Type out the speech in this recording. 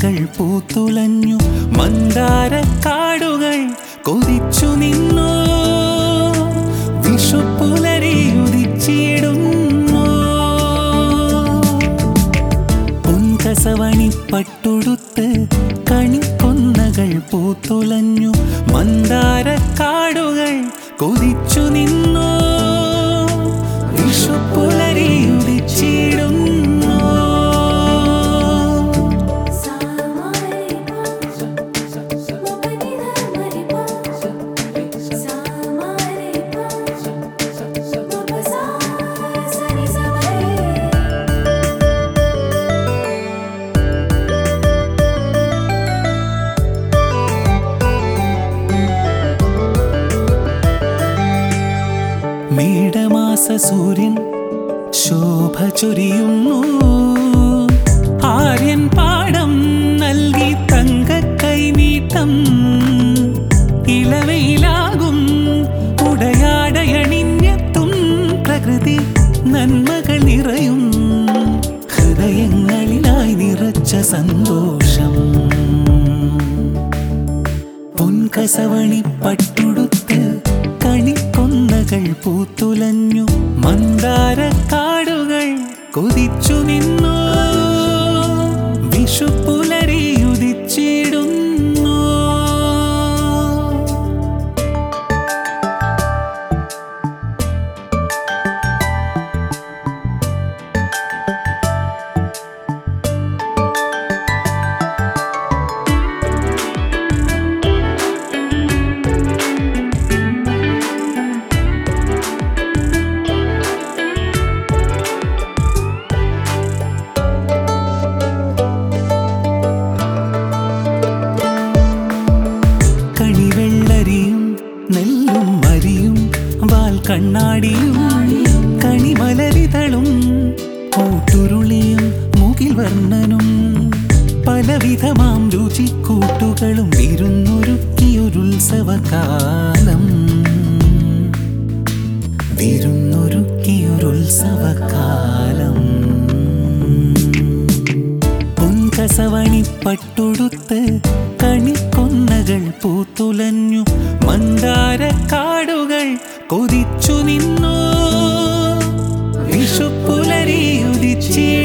കണിക്കൊന്നകൾ പൂത്തുലഞ്ഞു മന്ദാരക്കാടുകൾ കൊതിച്ചു നിന്നു വിഷുപ്പുലരി ഉദിച്ചിടുന്നു പൊൻകസവണി പട്ടുടുത്ത് കണിക്കൊന്നകൾ പൂത്തുലഞ്ഞു മന്ദാരക്കാടുകൾ കൊതിച്ചു നിന്നു വിഷുപ്പുലരി ഉദിച്ചിടുന്നു മേടമാസ സൂര്യൻ ശോഭ ചൊരിയുന്നു ആര്യൻ പാടം നൽകി തങ്ക കൈനീട്ടം ഇളവയിലാകും ഉടയാടയണിഞ്ഞെത്തും പ്രകൃതി നന്മകൾ നിറയും ഹൃദയങ്ങളിലായി നിറച്ച സന്തോഷം പൊൻകസവണി പട്ടുടുത്ത് കണിക്കൊന്നകൾ പൂത്തുലഞ്ഞു മന്ദാരക്കാടുകൾ കൊതിച്ചു നിന്നു വിഷുപ്പുലരി ഉദിച്ചിടുന്നു കണിവെള്ളരിയും നെല്ലും മരിയും വാൽ കണ്ണാടിയും കണിമലരിതളും കൂട്ടുരുളിയും മുകിൽ വർണ്ണനും പലവിധമാം രുചിക്കൂട്ടുകളും വിരുന്നൊരുക്കിയൊരുത്സവകാലം വിരുന്നൊരുക്കിയൊരുത്സവകാലം പൊൻകസവണി പട്ടുടുത്ത് കണിക്കൊന്നകൾ പൂത്തുലഞ്ഞു മന്ദാരക്കാടുകൾ കൊതിച്ചു നിന്നു വിഷുപ്പുലരി ഉദിച്ചിടുന്നു